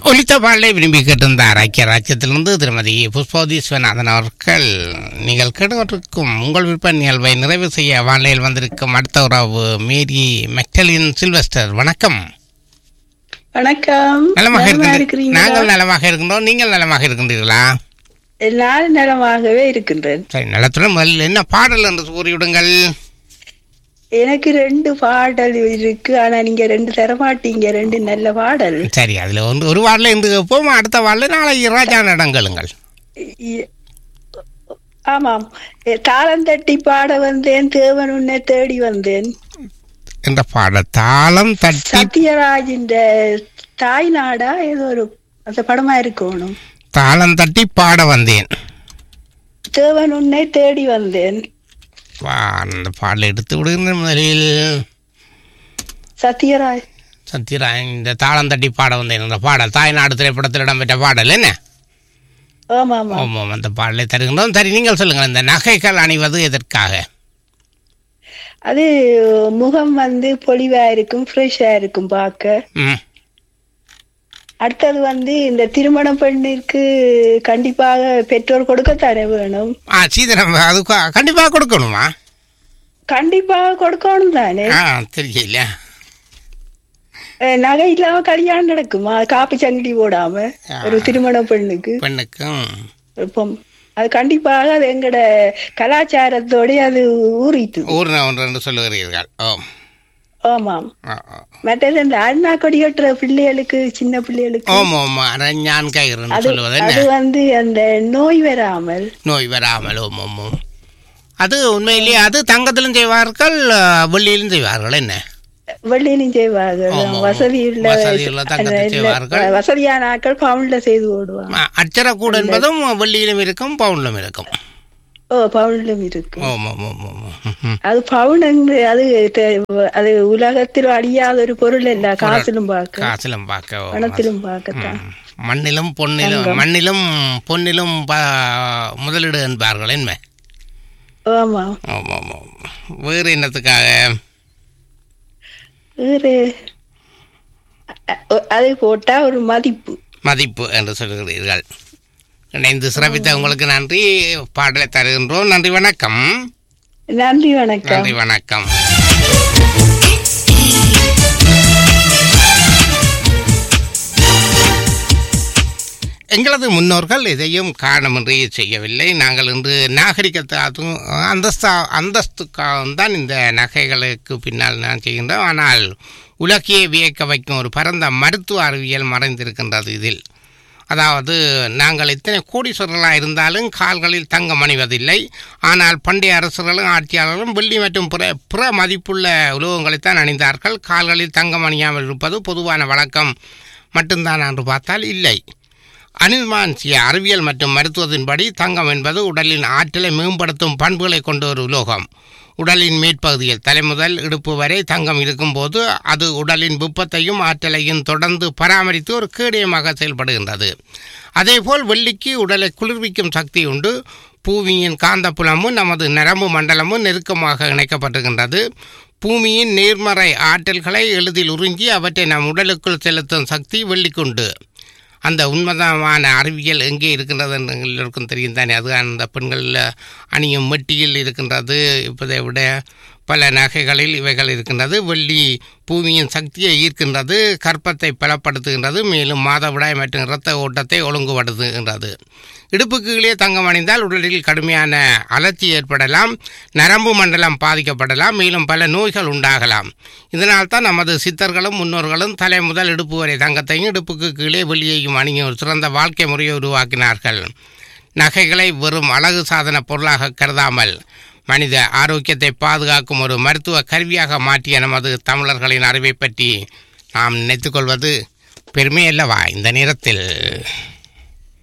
ஒலித்த பாடலை விரும்பி கேட்டிருந்தார் ஐக்கிய ராஜ்யத்திலிருந்து திருமதி புஷ்பவதி சிவநாதன் அவர்கள் நீங்கள் கேட்டுக்கொண்டிருக்கும் உங்கள் விருப்ப நிகழ்வை நிறைவு செய்ய வானிலையில் வந்திருக்கும் அடுத்த உறவு மேரி மெக்டலின் சில்வஸ்டர் வணக்கம் வணக்கம் நலமாக நலமா இருக்கின்ற இருக்கிறீங்களா? நாங்கள் நலமாக இருக்கின்றோம் நீங்கள் நலமாக இருக்கின்றீர்களா நான் நலமாகவே இருக்கின்றேன் சரி நலத்துடன் முதலில் என்ன பாடல் என்று கூறிவிடுங்கள் எனக்கு ரெண்டு பாடல் இருக்கு ஆனா நீங்க ரெண்டு தர மாட்டீங்க ரெண்டு நல்ல பாடல் சரி அதில் வந்து ஒரு வாரில் இன்று கேட்போம் அடுத்த வாரில் நாளை ராஜா நடங்களுங்கள் இ- ஆமாம் எ, தாளம் தட்டி பாட வந்தேன் தேவன் உன்னை தேடி வந்தேன் என்ற பாடல் தாளம் தட்டி சத்யராஜின் தாய் நாடா ஏதோ ஒரு அந்த படமா இருக்கணும் தாளம் தட்டி பாட வந்தேன் தேவன் உன்னை தேடி வந்தேன் வா, அந்த பாடலை எடுத்து விடுகின்ற முதலில் சத்யராஜ் சத்யரா இந்த தாளம் தட்டி பாட வந்தேன் அந்த பாடல் தாய்நாடு திரைப்படத்தில் இடம்பெற்ற பாடல் என்ன ஆமா ஆமா ஆமாம் அந்த பாடலை தருகின்றோம் சரி நீங்கள் சொல்லுங்கள் இந்த நகைகள் அணிவது எதற்காக அது முகம் வந்து பொலிவா இருக்கும் ஃப்ரெஷ்ஷா இருக்கும் பார்க்க ம் அடுத்தது வந்து இந்த திருமண பெண்ணிற்கு கண்டிப்பாக பெற்றோர் கொடுக்கத்தானே வேணும் ஆ சீதனம் அது க- கண்டிப்பாக கொடுக்கணுமா கண்டிப்பாக கொடுக்கணும் தானே ஆ தெரியல அஹ் நகை இல்லாம கல்யாணம் நடக்குமா காப்பு சங்கிலி போடாம ஒரு திருமண பெண்ணுக்கு பெண்ணுக்கும் இப்போ அது கண்டிப்பாக அது எங்கட கலாச்சாரத்தோட அது ஊறிட்டு ஊர் ஒன்று என்று சொல்லுகிறீர்கள் ஓ ஆமாம் ஆ, ஆ. மற்றது இந்த அண்ணா கொடி கட்டுற பிள்ளைகளுக்கு சின்ன பிள்ளைகளுக்கு ஓம் ஓம் அரஞ்சான் கயிறுன்னு அது சொல்லுவது அது என்ன வந்து அந்த நோய் வராமல் நோய் வராமல் ஓம் ஓம் ஓம் அது உண்மையிலேயே அது தங்கத்திலும் செய்வார்கள் ஆ, வெள்ளியிலும் செய்வார்கள் என்ன வெள்ளியிலும் செய்வார்கள் ஆமா, ஆமா. வசதி உள்ள வசதியுள்ள தங்கத்தில் இல்ல, செய்வார்கள். வசதியான ஆட்கள் பவுன்ல செய்து ஓடுவாங்க ஆ, அச்சரக்கூடு என்பதும் வெள்ளியிலும் இருக்கும் பவுனிலும் இருக்கும் ஓ பவுன்லும் இருக்கு ஓம் ஓம் ஓம் ஓம் ஓம். ம். அது பவுன் என்று- அது தெ- அது உலகத்தில் அழியாத ஒரு பொருள் இல்ல காசிலும் பார்க்க காசிலும் பார்க்க ஓ, பணத்திலும் பார்க்கத்தான் ம். மண்ணிலும் பொன்னிலும் மண்ணிலும் பொன்னிலும் ப- முதலீடு என்பார்கள் என்ன ஆமா ஆமாம் ஆமாம் வேறு என்னத்துக்காக வேறு அ- அது போட்டா ஒரு மதிப்பு மதிப்பு என்று சொல்கிறீர்கள் இணைந்து சிறப்பித்த உங்களுக்கு நன்றி பாடலை தருகின்றோம் நன்றி வணக்கம் நன்றி வணக்கம் நன்றி வணக்கம் எங்களது முன்னோர்கள் எதையும் காரணமின்றி செய்யவில்லை நாங்கள் இன்று நாகரிகத்தை அதுவும் அந்தஸ்தா அந்தஸ்துக்காக தான் இந்த நகைகளுக்கு பின்னால் நான் செய்கின்றோம் ஆனால் உலகையே வியக்க வைக்கும் ஒரு பரந்த மருத்துவ அறிவியல் மறைந்திருக்கின்றது இதில் அதாவது நாங்கள் எத்தனை கோடீஸ்வரர்களாக இருந்தாலும் கால்களில் தங்கம் அணிவதில்லை ஆனால் பண்டைய அரசர்களும் ஆட்சியாளர்களும் வெள்ளி மற்றும் பிற பிற மதிப்புள்ள உலோகங்களைத்தான் அணிந்தார்கள் கால்களில் தங்கம் அணியாமல் இருப்பது பொதுவான வழக்கம் மட்டும்தான் என்று பார்த்தால் இல்லை அனுமான்சிய அறிவியல் மற்றும் மருத்துவத்தின்படி தங்கம் என்பது உடலின் ஆற்றலை மேம்படுத்தும் பண்புகளை கொண்ட ஒரு உலோகம் உடலின் மேற்பகுதியில் தலைமுதல் இடுப்பு வரை தங்கம் இருக்கும்போது அது உடலின் வெப்பத்தையும் ஆற்றலையும் தொடர்ந்து பராமரித்து ஒரு கேடயமாக செயல்படுகின்றது அதேபோல் வெள்ளிக்கு உடலை குளிர்விக்கும் சக்தி உண்டு பூமியின் காந்தப்புலமும் நமது நரம்பு மண்டலமும் நெருக்கமாக இணைக்கப்பட்டிருக்கின்றது பூமியின் நேர்மறை ஆற்றல்களை எளிதில் உறிஞ்சி அவற்றை நம் உடலுக்குள் செலுத்தும் சக்தி வெள்ளிக்குண்டு அந்த உண்மைதமான அறிவியல் எங்கே இருக்கின்றது என்று எல்லோருக்கும் தெரியும் தானே அது அந்த பெண்களில் அணியும் மெட்டியில் இருக்கின்றது இப்பதை விட பல நகைகளில் இவைகள் இருக்கின்றது வெள்ளி பூமியின் சக்தியை ஈர்க்கின்றது கற்பத்தை பலப்படுத்துகின்றது மேலும் மாதவிடாய் மற்றும் இரத்த ஓட்டத்தை ஒழுங்குபடுத்துகின்றது இடுப்புக்கு கீழே தங்கம் அணிந்தால் உடலில் கடுமையான அலர்ச்சி ஏற்படலாம் நரம்பு மண்டலம் பாதிக்கப்படலாம் மேலும் பல நோய்கள் உண்டாகலாம் இதனால் தான் நமது சித்தர்களும் முன்னோர்களும் தலை முதல் இடுப்பு வரை தங்கத்தையும் இடுப்புக்கு கீழே வெளியேயும் அணியும் ஒரு சிறந்த வாழ்க்கை முறையை உருவாக்கினார்கள் நகைகளை வெறும் அழகு சாதன பொருளாக கருதாமல் மனித ஆரோக்கியத்தை பாதுகாக்கும் ஒரு மருத்துவ கருவியாக மாற்றிய நமது தமிழர்களின் அறிவை பற்றி நாம் நினைத்துக்கொள்வது பெருமை அல்லவா இந்த நேரத்தில்